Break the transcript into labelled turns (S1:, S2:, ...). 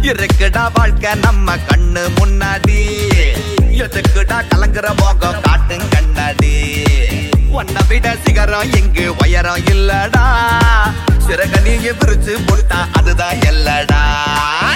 S1: இருக்குடா வாழ்க்கை நம்ம கண்ணு முன்னாடி எதுக்குடா கலங்குற போகம் காட்டும் கண்ணாடி உன்னை விட சிகரம் இங்கு உயரம் இல்லடா சிறக நீங்க பிரிச்சு போட்டா அதுதான் எல்லடா